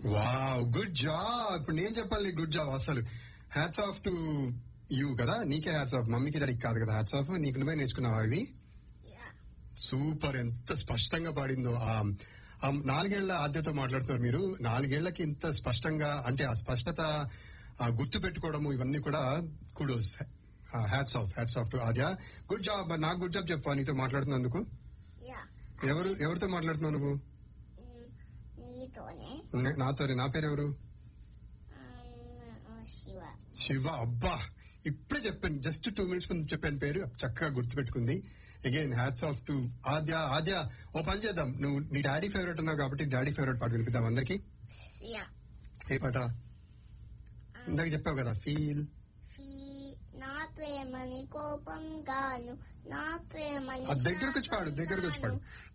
Wow good job ఇప్పుడు నేను చెప్పాలి గుడ్ జాబ్ అసలు హ్యాట్స్ ఆఫ్ టు యూ కదా నీకే హ్యాట్స్ ఆఫ్ మమ్మీకి డాడీకి కాదు కదా హ్యాట్స్ ఆఫ్ నీకు నువ్వే నేర్చుకున్నావా ఇవి Yeah. సూపర్ ఎంత స్పష్టంగా పాడిందో ఆ ఆ నాలుగేళ్ల ఆద్యతో మాట్లాడుతున్నారు మీరు నాలుగేళ్లకి ఇంత స్పష్టంగా అంటే ఆ స్పష్టత ఆ గుర్తు పెట్టుకోవడము ఇవన్నీ కూడా kudos hats off hats off to Aadya good job నాకు గుడ్ జాబ్ చెప్పా నీతో మాట్లాడుతున్నందుకు Yeah. ఎవరు ఎవరితో మాట్లాడుతున్నావు నువ్వు Mm, నీతోనే నే- నాతోనే నా పేరు ఎవరు Um, శివ శివ అబ్బా ఇప్పుడే చెప్పాను జస్ట్ టూ మినిట్స్ ముందు చెప్పాను పేరు చక్కగా గుర్తు పెట్టుకుంది again hats off to Aadya Aadya ఓ పని చేద్దాం నువ్వు నీ డాడీ ఫేవరెట్ ఉన్నావు కాబట్టి డాడీ ఫేవరెట్ పాట వినిపిద్దాం అందరికి యా ఏ పాట ఇందాక చెప్పావు కదా ఫీల్ ఫీ నా ప్రేమని కోపం గాను నా ప్రేమని ఆ దగ్గరకు వచ్చి పాడు, దగ్గరకు వచ్చి పాడు.